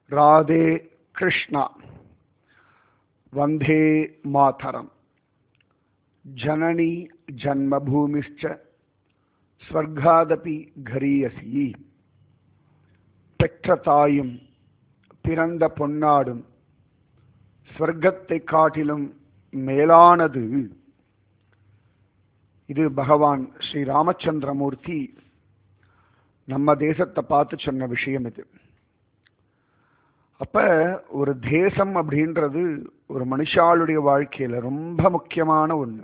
ராதே கிருஷ்ணா வந்தே மாதரம் ஜனனி ஜன்மபூமிஷ்ச ஸ்வர்காதபி கரியசி பெற்ற தாயும் பிறந்த பொன்னாடும் ஸ்வர்க்கத்தை காட்டிலும் மேலானது இது பகவான் ஸ்ரீ ராமச்சந்திரமூர்த்தி நம்ம தேசத்தை பார்த்து சொன்ன விஷயம் இது அப்ப ஒரு தேசம் அப்படின்றது ஒரு மனுஷாளுடைய வாழ்க்கையில ரொம்ப முக்கியமான ஒண்ணு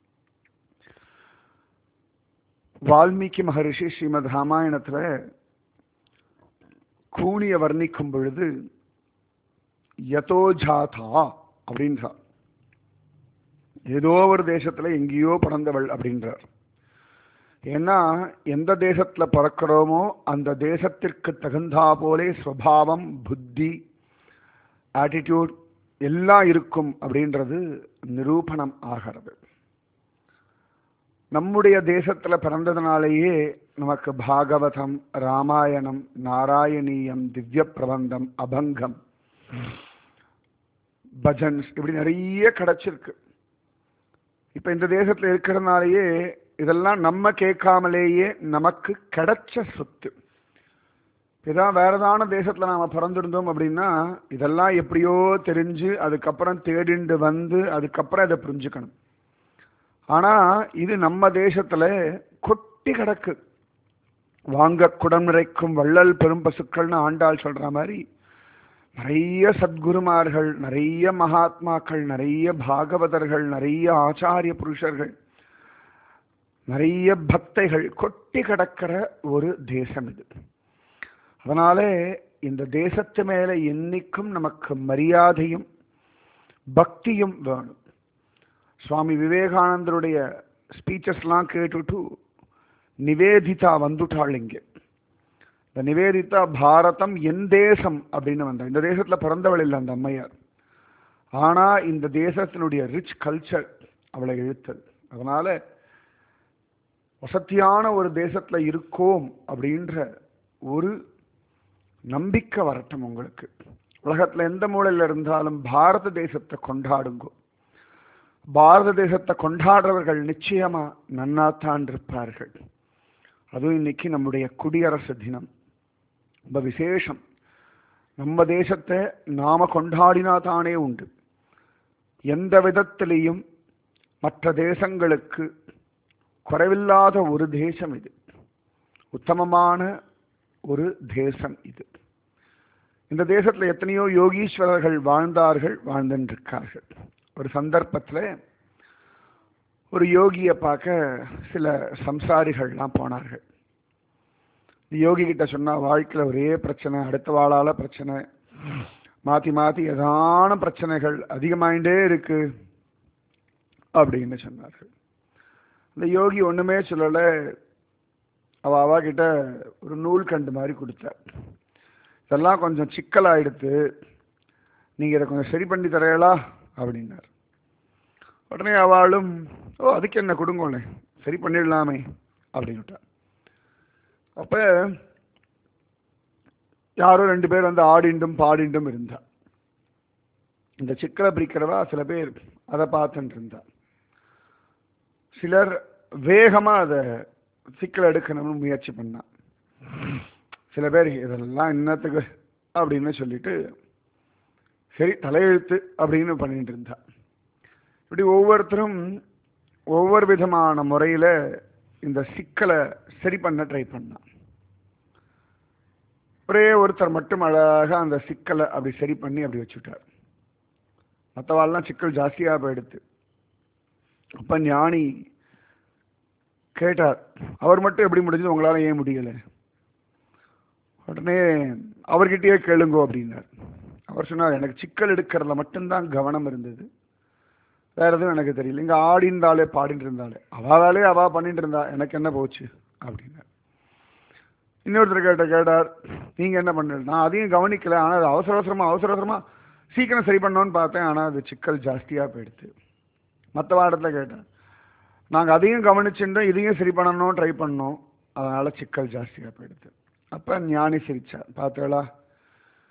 வால்மீகி மகரிஷி ஸ்ரீமத் ராமாயணத்துல கூனிய வர்ணிக்கும் பொழுது யதோ ஜாதா அப்படின்றார் ஏதோ ஒரு தேசத்துல எங்கேயோ பிறந்தவள் அப்படின்றார் ஏன்னா எந்த தேசத்துல பிறக்கிறோமோ அந்த தேசத்திற்கு தகுந்தா போலே ஸ்வபாவம் புத்தி ஆட்டிடியூட் எல்லாம் இருக்கும் அப்படின்றது நிரூபணம் ஆகிறது நம்முடைய தேசத்துல பிறந்ததுனாலேயே நமக்கு பாகவதம் ராமாயணம் நாராயணீயம் திவ்ய பிரபந்தம் அபங்கம் பஜன்ஸ் இப்படி நிறைய கிடைச்சிருக்கு இப்ப இந்த தேசத்துல இருக்கிறதுனாலயே இதெல்லாம் நம்ம கேட்காமலேயே நமக்கு கிடைச்ச சொத்து இதான் வேற ஏதான தேசத்துல நாம பிறந்திருந்தோம் அப்படின்னா இதெல்லாம் எப்படியோ தெரிஞ்சு அதுக்கப்புறம் தேடிண்டு வந்து அதுக்கப்புறம் இதை புரிஞ்சுக்கணும் ஆனா இது நம்ம தேசத்துல கொட்டி கிடக்கு வாங்க குடம் நிறைக்கும் வள்ளல் பெரும் பசுக்கள்னு ஆண்டாள் சொல்ற மாதிரி நிறைய சத்குருமார்கள் நிறைய மகாத்மாக்கள் நிறைய பாகவதர்கள் நிறைய ஆச்சாரிய புருஷர்கள் நிறைய பக்தைகள் கொட்டி கிடக்கிற ஒரு தேசம் இது அதனாலே இந்த தேசத்து மேல என்னைக்கும் நமக்கு மரியாதையும் பக்தியும் வேணும் சுவாமி விவேகானந்தருடைய ஸ்பீச்சஸ்லாம் கேட்டுட்டு நிவேதிதா வந்துட்டாள் இங்கே இந்த நிவேதிதா பாரதம் என் தேசம் அப்படின்னு வந்தா இந்த தேசத்துல பிறந்தவள் இல்லை அந்த அம்மையார் ஆனா இந்த தேசத்தினுடைய ரிச் கல்ச்சர் அவளை இழுத்தது அதனால வசத்தியான ஒரு தேசத்துல இருக்கோம் அப்படின்ற ஒரு நம்பிக்கை வரட்டும் உங்களுக்கு உலகத்துல எந்த மூலையில இருந்தாலும் பாரத தேசத்தை கொண்டாடுங்கோ பாரத தேசத்தை கொண்டாடுறவர்கள் நிச்சயமா நன்னாத்தான் இருப்பார்கள் அதுவும் இன்னைக்கு நம்முடைய குடியரசு தினம் ரொம்ப விசேஷம் நம்ம தேசத்தை நாம கொண்டாடினா தானே உண்டு எந்த விதத்திலையும் மற்ற தேசங்களுக்கு குறைவில்லாத ஒரு தேசம் இது உத்தமமான ஒரு தேசம் இது இந்த தேசத்துல எத்தனையோ யோகீஸ்வரர்கள் வாழ்ந்தார்கள் வாழ்ந்துருக்கார்கள் ஒரு சந்தர்ப்பத்தில் ஒரு யோகியை பார்க்க சில சம்சாரிகள்லாம் போனார்கள் யோகி கிட்ட சொன்னா வாழ்க்கையில ஒரே பிரச்சனை அடுத்த வாழால பிரச்சனை மாத்தி மாத்தி ஏதான பிரச்சனைகள் அதிகமாயிட்டே இருக்கு அப்படின்னு சொன்னார்கள் இந்த யோகி ஒண்ணுமே சொல்லல அவ அவா கிட்ட ஒரு நூல் கண்டு மாதிரி கொடுத்தார் இதெல்லாம் கொஞ்சம் சிக்கலாயிடுத்து நீங்க இதை கொஞ்சம் சரி பண்ணி தரையலா அப்படின்னார் உடனே அவளும் ஓ அதுக்கு என்ன கொடுங்கோண்ணே சரி பண்ணிடலாமே அப்படின்னுட்டார் அப்ப யாரோ ரெண்டு பேர் வந்து ஆடிண்டும் பாடிண்டும் இருந்தா இந்த சிக்கலை பிரிக்கிறவா சில பேர் அதை பார்த்துட்டு இருந்தா சிலர் வேகமா அதை சிக்கல் எடுக்கணும்னு முயற்சி பண்ணா சில பேர் இதெல்லாம் என்னத்துக்கு அப்படின்னு சொல்லிட்டு சரி தலையெழுத்து அப்படின்னு பண்ணிட்டு இருந்தா இப்படி ஒவ்வொருத்தரும் ஒவ்வொரு விதமான முறையில இந்த சிக்கலை சரி பண்ண ட்ரை பண்ணான் ஒரே ஒருத்தர் மட்டும் அழகா அந்த சிக்கலை அப்படி சரி பண்ணி அப்படி வச்சுட்டார் மற்றவாள்லாம் சிக்கல் ஜாஸ்தியா போயிடுத்து அப்ப ஞானி கேட்டார் அவர் மட்டும் எப்படி முடிஞ்சது உங்களால ஏன் முடியல உடனே அவர்கிட்டயே கேளுங்கோ அப்படின்னார் அவர் சொன்னார் எனக்கு சிக்கல் எடுக்கிறதுல மட்டும்தான் கவனம் இருந்தது வேற எதுவும் எனக்கு தெரியல இங்க ஆடிந்தாலே பாடிட்டு இருந்தாலே அவாவே அவா பண்ணிட்டு இருந்தா எனக்கு என்ன போச்சு அப்படின்னார் இன்னொருத்தர் கேட்ட கேட்டார் நீங்க என்ன பண்ணல நான் அதையும் கவனிக்கல ஆனா அது அவசர அவசரமா அவசர அவசரமா சீக்கிரம் சரி பண்ணோன்னு பார்த்தேன் ஆனா அது சிக்கல் ஜாஸ்தியா போயிடுது மற்ற வாடத்துல கேட்டேன் நாங்க அதையும் கவனிச்சுட்டோம் இதையும் சரி பண்ணணும் ட்ரை பண்ணோம் அதனால சிக்கல் ஜாஸ்தியா போயிடுது அப்ப ஞானி சிரிச்சார் பார்த்தேளா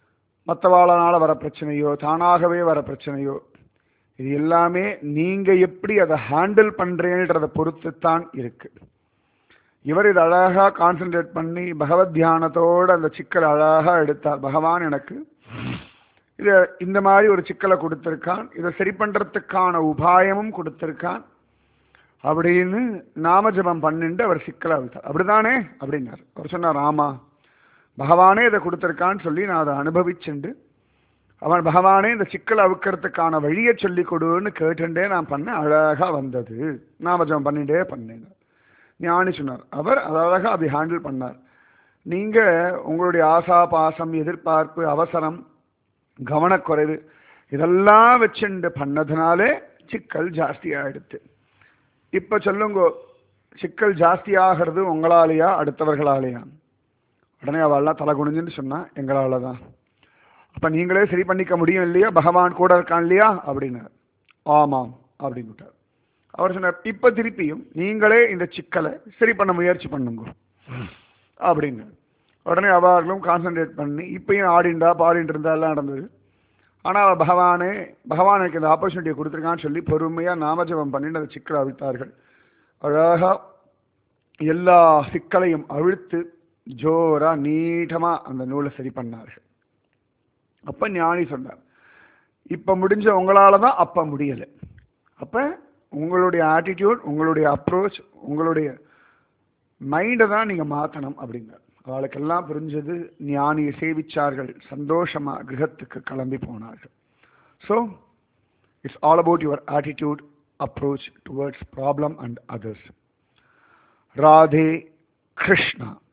மற்றவாளனால வர பிரச்சனையோ தானாகவே வர பிரச்சனையோ இது எல்லாமே நீங்க எப்படி அதை ஹேண்டில் பண்றேன்றதை பொறுத்து தான் இருக்கு இவர் இது அழகா கான்சென்ட்ரேட் பண்ணி பகவத் தியானத்தோட அந்த சிக்கலை அழகா எடுத்தார் பகவான் எனக்கு இத இந்த மாதிரி ஒரு சிக்கலை கொடுத்திருக்கான் இதை சரி பண்றதுக்கான உபாயமும் கொடுத்திருக்கான் அப்படின்னு நாம ஜபம் பண்ணிட்டு அவர் சிக்கலை அவிழ்த்தார் அப்படிதானே அப்படின்னார் அவர் சொன்னார் ஆமா பகவானே இதை கொடுத்திருக்கான்னு சொல்லி நான் அதை அனுபவிச்சுண்டு அவன் பகவானே இந்த சிக்கலை அவுக்கிறதுக்கான வழியை சொல்லி கொடுன்னு கேட்டுட்டே நான் பண்ணேன் அழகா வந்தது நாம ஜபம் பண்ணிட்டே பண்ணேன் ஞானி சொன்னார் அவர் அதை அழகா அப்படி ஹேண்டில் பண்ணார் நீங்க உங்களுடைய ஆசா பாசம் எதிர்பார்ப்பு அவசரம் கவனக்குறைவு இதெல்லாம் வச்சுண்டு பண்ணதுனாலே சிக்கல் ஜாஸ்தி ஆயிடுத்து இப்ப சொல்லுங்க சிக்கல் ஜாஸ்தி ஆகிறது உங்களாலேயா அடுத்தவர்களாலேயா உடனே அவள்லாம் தலை குனிஞ்சுன்னு சொன்னா எங்களால தான் அப்ப நீங்களே சரி பண்ணிக்க முடியும் இல்லையா பகவான் கூட இருக்கான் இல்லையா அப்படின்னார் ஆமாம் அப்படின்னு விட்டார் அவர் சொன்னார் இப்ப திருப்பியும் நீங்களே இந்த சிக்கலை சரி பண்ண முயற்சி பண்ணுங்க அப்படின்னு உடனே அவர்களும் கான்சென்ட்ரேட் பண்ணி இப்பயும் ஆடிண்டா பாடிட்டு இருந்தா எல்லாம் நடந்தது ஆனா அவ பகவானே பகவான் எனக்கு இந்த ஆப்பர்ச்சுனிட்டியை கொடுத்துருக்கான்னு சொல்லி பொறுமையா நாமஜபம் பண்ணிட்டு அந்த சிக்கலை அவிழ்த்தார்கள் அழகா எல்லா சிக்கலையும் அவிழ்த்து ஜோரா நீட்டமா அந்த நூலை சரி பண்ணார்கள் அப்ப ஞானி சொன்னார் இப்ப முடிஞ்ச உங்களால தான் அப்ப முடியல அப்ப உங்களுடைய ஆட்டிடியூட் உங்களுடைய அப்ரோச் உங்களுடைய மைண்டை தான் நீங்க மாத்தணும் அப்படின்னார் அவளுக்கெல்லாம் புரிஞ்சது ஞானியை சேவிச்சார்கள் சந்தோஷமா கிரகத்துக்கு கிளம்பி போனார்கள் so it's all about your attitude approach towards problem and others Radhe Krishna